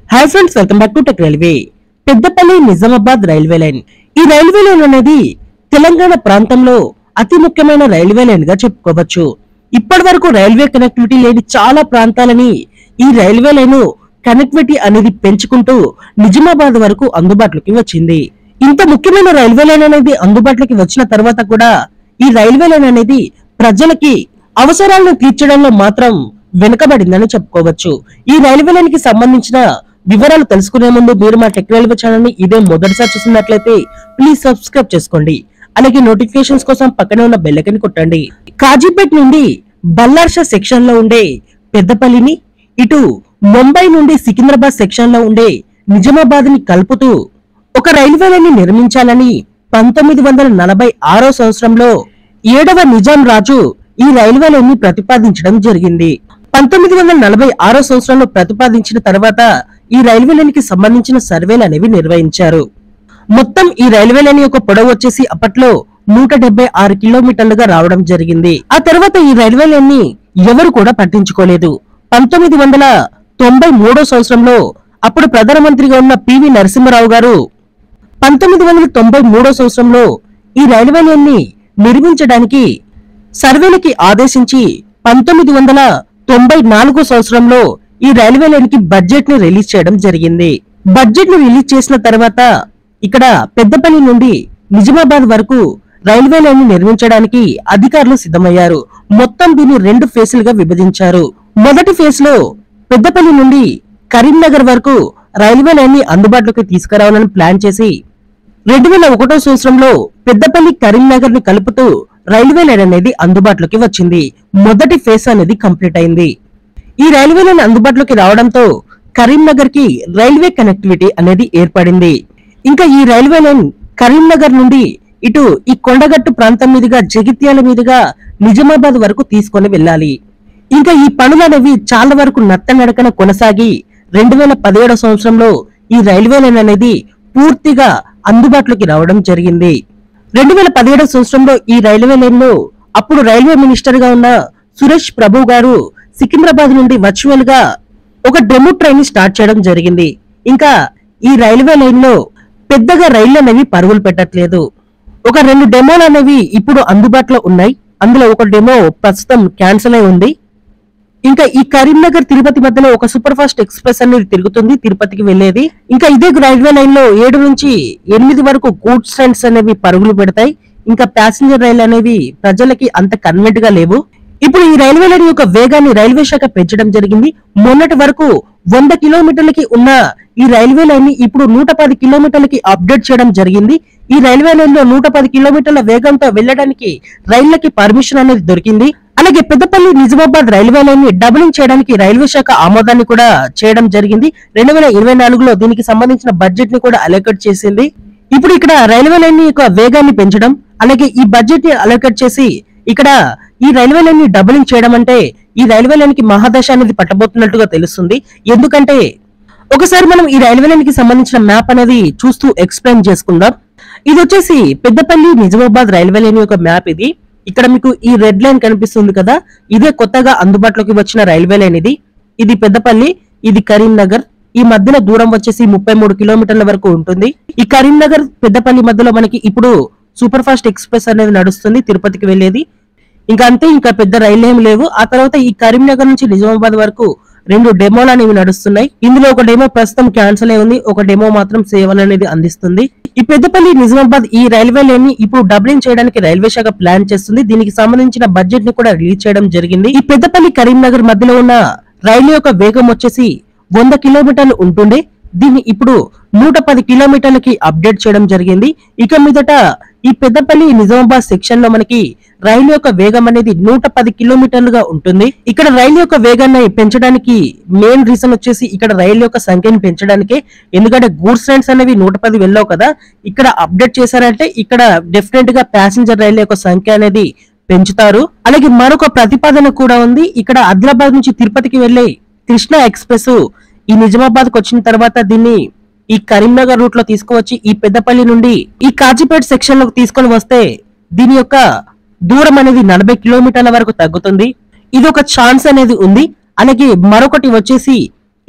hi friends welcome back to tech railway Peddapalli Nizamabad railway line ఈ railway line అనేది తెలంగాణ ప్రాంతంలో అతి ముఖ్యమైన రైల్వే లైన్ గా చెప్పుకోవచ్చు ఇప్పటి వరకు రైల్వే కనెక్టివిటీ లేని చాలా ప్రాంతాలని ఈ రైల్వే లైన్ కనెక్టివిటీ అనేది పెంచుకుంటూ నిజామాబాద్ వరకు అందుబాటులోకి వచ్చింది ఇంత ముఖ్యమైన రైల్వే లైన్ అనేది అందుబాటులోకి వచ్చిన తర్వాత కూడా ఈ రైల్వే లైన్ అనేది ప్రజలకి అవసరాలను తీర్చడంలో మాత్రం వెనుకబడిందని చెప్పుకోవచ్చు ఈ రైల్వే లైన్ కి సంబంధించిన వివరాలు తెలుసుకునే ముందు మీరు మా టెక్ రైల్వే ఛానల్ ని ఇదే మొదటిసారి చూస్తున్నట్లయితే ప్లీజ్ సబ్స్క్రైబ్ చేసుకోండి అలాగే నోటిఫికేషన్స్ కోసం పక్కనే ఉన్న బెల్ ఐకాన్ కొట్టండి కాజీపేట్ నుండి బల్లార్షా సెక్షన్ లో ఉండే పెద్దపల్లిని ఇటు ముంబై నుండి సికింద్రాబాద్ సెక్షన్ లో ఉండే నిజామాబాద్ ని కలుపుతూ ఒక రైల్వే లైన్ ని నిర్మించాలని పంతొమ్మిది వందల నలభై ఆరో సంవత్సరంలో ఏడవ నిజాం రాజు ఈ రైల్వే లైన్ ని ప్రతిపాదించడం జరిగింది పంతొమ్మిది వందల నలభై ఆరో సంవత్సరంలో ప్రతిపాదించిన తర్వాత ఈ రైల్వే లైన్ కి సంబంధించిన సర్వేలు అనేవి నిర్వహించారు మొత్తం ఈ రైల్వే లైన్ యొక్క పొడవు వచ్చేసి అప్పట్లో నూట డెబ్బై ఆరు కిలోమీటర్లుగా రావడం జరిగింది ఆ తర్వాత ఈ రైల్వే లైన్ ని ఎవరు కూడా పట్టించుకోలేదు పంతొమ్మిది వందల తొంభై మూడో సంవత్సరంలో అప్పుడు ప్రధానమంత్రిగా ఉన్న పివి నరసింహరావు గారు పంతొమ్మిది వందల తొంభై మూడో సంవత్సరంలో ఈ రైల్వే లైన్ ని నిర్మించడానికి సర్వేలకి ఆదేశించి పంతొమ్మిది వందల తొంభై నాలుగో సంవత్సరంలో ఈ రైల్వే లైన్ కి బడ్జెట్ ని రిలీజ్ చేయడం జరిగింది బడ్జెట్ ని రిలీజ్ చేసిన తర్వాత ఇక్కడ పెద్దపల్లి నుండి నిజామాబాద్ వరకు రైల్వే లైన్ ని నిర్మించడానికి అధికారులు సిద్ధమయ్యారు మొత్తం దీన్ని రెండు ఫేసులుగా విభజించారు మొదటి ఫేజ్ లో పెద్దపల్లి నుండి కరీంనగర్ వరకు రైల్వే లైన్ ని అందుబాటులోకి తీసుకురావాలని ప్లాన్ చేసి రెండు వేల ఒకటో సంవత్సరంలో పెద్దపల్లి కరీంనగర్ ని కలుపుతూ రైల్వే లైన్ అనేది అందుబాటులోకి వచ్చింది మొదటి ఫేజ్ అనేది కంప్లీట్ అయింది ఈ రైల్వే లైన్ అందుబాటులోకి రావడంతో కరీంనగర్ కి రైల్వే కనెక్టివిటీ అనేది ఏర్పడింది ఇంకా ఈ రైల్వే లైన్ కరీంనగర్ నుండి ఇటు ఈ కొండగట్టు ప్రాంతం మీదుగా జగిత్యాల మీదుగా నిజామాబాద్ వరకు తీసుకొని వెళ్ళాలి ఇంకా ఈ పనులు అనేవి చాలా వరకు నత్తనడకన కొనసాగి రెండు వేల పదిహేడవ సంవత్సరంలో ఈ రైల్వే లైన్ అనేది పూర్తిగా అందుబాటులోకి రావడం జరిగింది రెండు వేల పదిహేడవ సంవత్సరంలో ఈ రైల్వే లైన్ లో అప్పుడు రైల్వే మినిస్టర్ గా ఉన్న సురేష్ ప్రభు గారు సికింద్రాబాద్ నుండి వర్చువల్ గా ఒక డెమో ట్రైన్ ని స్టార్ట్ చేయడం జరిగింది ఇంకా ఈ రైల్వే లైన్ లో పెద్దగా రైళ్లు అనేవి పరుగులు పెట్టట్లేదు ఒక రెండు డెమోలు అనేవి ఇప్పుడు అందుబాటులో ఉన్నాయి అందులో ఒక డెమో ప్రస్తుతం క్యాన్సిల్ అయి ఉంది ఇంకా ఈ కరీంనగర్ తిరుపతి మధ్యలో ఒక సూపర్ ఫాస్ట్ ఎక్స్ప్రెస్ అనేది తిరుగుతుంది తిరుపతికి వెళ్లేది ఇంకా ఇదే రైల్వే లైన్ లో ఏడు నుంచి ఎనిమిది వరకు గూడ్స్ ట్రైన్స్ అనేవి పరుగులు పెడతాయి ఇంకా ప్యాసింజర్ రైలు అనేవి ప్రజలకి అంత కన్వెంట్ గా లేవు ఇప్పుడు ఈ రైల్వే లైన్ యొక్క వేగాన్ని రైల్వే శాఖ పెంచడం జరిగింది మొన్నటి వరకు వంద కిలోమీటర్లకి ఉన్న ఈ రైల్వే లైన్ ని ఇప్పుడు నూట పది కిలోమీటర్లకి అప్డేట్ చేయడం జరిగింది ఈ రైల్వే లైన్ లో నూట పది కిలోమీటర్ల వేగంతో వెళ్ళడానికి రైళ్లకి పర్మిషన్ అనేది దొరికింది అలాగే పెద్దపల్లి నిజామాబాద్ రైల్వే లైన్ ని డబులింగ్ చేయడానికి రైల్వే శాఖ ఆమోదాన్ని కూడా చేయడం జరిగింది రెండు వేల ఇరవై నాలుగులో దీనికి సంబంధించిన బడ్జెట్ ని కూడా అలొకేట్ చేసింది ఇప్పుడు ఇక్కడ రైల్వే లైన్ యొక్క వేగాన్ని పెంచడం అలాగే ఈ బడ్జెట్ ని అలొకేట్ చేసి ఇక్కడ ఈ రైల్వే లైన్ ని డబులింగ్ చేయడం అంటే ఈ రైల్వే లైన్ కి మహాదశ అనేది పట్టబోతున్నట్టుగా తెలుస్తుంది ఎందుకంటే ఒకసారి మనం ఈ రైల్వే లైన్ కి సంబంధించిన మ్యాప్ అనేది చూస్తూ ఎక్స్ప్లెయిన్ చేసుకుందాం ఇది వచ్చేసి పెద్దపల్లి నిజామాబాద్ రైల్వే లైన్ యొక్క మ్యాప్ ఇది ఇక్కడ మీకు ఈ రెడ్ లైన్ కనిపిస్తుంది కదా ఇదే కొత్తగా అందుబాటులోకి వచ్చిన రైల్వే లైన్ ఇది ఇది పెద్దపల్లి ఇది కరీంనగర్ ఈ మధ్యన దూరం వచ్చేసి ముప్పై మూడు కిలోమీటర్ల వరకు ఉంటుంది ఈ కరీంనగర్ పెద్దపల్లి మధ్యలో మనకి ఇప్పుడు సూపర్ ఫాస్ట్ ఎక్స్ప్రెస్ అనేది నడుస్తుంది తిరుపతికి వెళ్ళేది ఇంకా అంతే ఇంకా పెద్ద రైళ్లు ఏమి లేవు ఆ తర్వాత ఈ కరీంనగర్ నుంచి నిజామాబాద్ వరకు రెండు డెమోలు అనేవి నడుస్తున్నాయి ఇందులో ఒక డెమో ప్రస్తుతం క్యాన్సిల్ అయి ఉంది ఒక డెమో మాత్రం సేవలు అనేది అందిస్తుంది ఈ పెద్దపల్లి నిజామాబాద్ ఈ రైల్వే లైన్ ని ఇప్పుడు డబ్లింగ్ చేయడానికి రైల్వే శాఖ ప్లాన్ చేస్తుంది దీనికి సంబంధించిన బడ్జెట్ ని కూడా రిలీజ్ చేయడం జరిగింది ఈ పెద్దపల్లి కరీంనగర్ మధ్యలో ఉన్న రైలు యొక్క వేగం వచ్చేసి వంద కిలోమీటర్లు ఉంటుండే దీన్ని ఇప్పుడు నూట పది కిలోమీటర్లకి అప్డేట్ చేయడం జరిగింది ఇక మీదట ఈ పెద్దపల్లి నిజామాబాద్ సెక్షన్ లో మనకి రైలు యొక్క వేగం అనేది నూట పది కిలోమీటర్లుగా ఉంటుంది ఇక్కడ రైలు యొక్క వేగాన్ని పెంచడానికి మెయిన్ రీజన్ వచ్చేసి ఇక్కడ రైలు యొక్క సంఖ్యను పెంచడానికే ఎందుకంటే గూడ్స్ ట్రైన్స్ అనేవి నూట పది వెళ్ళావు కదా ఇక్కడ అప్డేట్ చేశారంటే ఇక్కడ డెఫినెట్ గా ప్యాసింజర్ రైలు యొక్క సంఖ్య అనేది పెంచుతారు అలాగే మరొక ప్రతిపాదన కూడా ఉంది ఇక్కడ ఆదిలాబాద్ నుంచి తిరుపతికి వెళ్లే కృష్ణ ఎక్స్ప్రెస్ ఈ నిజామాబాద్ కు వచ్చిన తర్వాత దీన్ని ఈ కరీంనగర్ రూట్ లో తీసుకువచ్చి ఈ పెద్దపల్లి నుండి ఈ కాజీపేట సెక్షన్ లోకి తీసుకొని వస్తే దీని యొక్క దూరం అనేది నలభై కిలోమీటర్ల వరకు తగ్గుతుంది ఇది ఒక ఛాన్స్ అనేది ఉంది అలాగే మరొకటి వచ్చేసి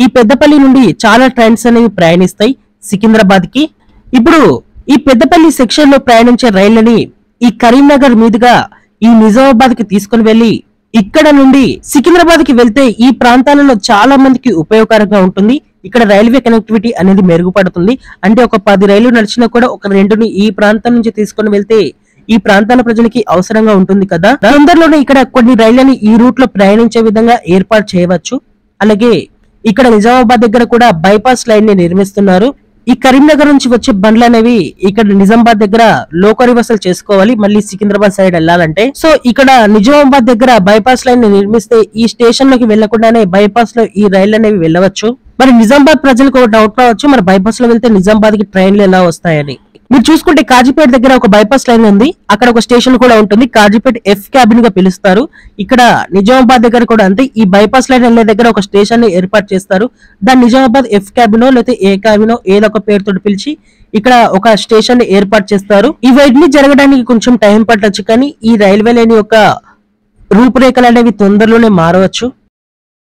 ఈ పెద్దపల్లి నుండి చాలా ట్రైన్స్ అనేవి ప్రయాణిస్తాయి సికింద్రాబాద్ కి ఇప్పుడు ఈ పెద్దపల్లి సెక్షన్ లో ప్రయాణించే రైళ్లని ఈ కరీంనగర్ మీదుగా ఈ నిజామాబాద్ కి తీసుకుని వెళ్లి ఇక్కడ నుండి సికింద్రాబాద్ కి వెళ్తే ఈ ప్రాంతాలలో చాలా మందికి ఉపయోగకరంగా ఉంటుంది ఇక్కడ రైల్వే కనెక్టివిటీ అనేది మెరుగుపడుతుంది అంటే ఒక పది రైళ్లు నడిచినా కూడా ఒక రెండుని ఈ ప్రాంతం నుంచి తీసుకొని వెళ్తే ఈ ప్రాంతాల ప్రజలకి అవసరంగా ఉంటుంది కదా తొందరలోనే ఇక్కడ కొన్ని రైళ్లని ఈ రూట్ లో ప్రయాణించే విధంగా ఏర్పాటు చేయవచ్చు అలాగే ఇక్కడ నిజామాబాద్ దగ్గర కూడా బైపాస్ లైన్ ని నిర్మిస్తున్నారు ఈ కరీంనగర్ నుంచి వచ్చే బండ్లు అనేవి ఇక్కడ నిజామాబాద్ దగ్గర లోకో రివర్సల్ చేసుకోవాలి మళ్ళీ సికింద్రాబాద్ సైడ్ వెళ్ళాలంటే సో ఇక్కడ నిజామాబాద్ దగ్గర బైపాస్ లైన్ ని నిర్మిస్తే ఈ స్టేషన్ లోకి వెళ్లకుండానే బైపాస్ లో ఈ రైళ్లు అనేవి వెళ్ళవచ్చు మరి నిజామాబాద్ ప్రజలకు ఒక డౌట్ రావచ్చు మరి బైపాస్ లో వెళ్తే నిజామాబాద్ కి ట్రైన్లు ఎలా వస్తాయని మీరు చూసుకుంటే కాజీపేట దగ్గర ఒక బైపాస్ లైన్ ఉంది అక్కడ ఒక స్టేషన్ కూడా ఉంటుంది కాజీపేట ఎఫ్ క్యాబిన్ గా పిలుస్తారు ఇక్కడ నిజామాబాద్ దగ్గర కూడా అంతే ఈ బైపాస్ లైన్ వెళ్ళే దగ్గర ఒక స్టేషన్ ని ఏర్పాటు చేస్తారు దాన్ని నిజామాబాద్ ఎఫ్ క్యాబినో లేకపోతే ఏ క్యాబినో ఏదో ఒక పేరుతో పిలిచి ఇక్కడ ఒక స్టేషన్ ని ఏర్పాటు చేస్తారు ఇవన్నీ జరగడానికి కొంచెం టైం పట్టొచ్చు కానీ ఈ రైల్వే లైన్ యొక్క రూపురేఖలు అనేవి తొందరలోనే మారవచ్చు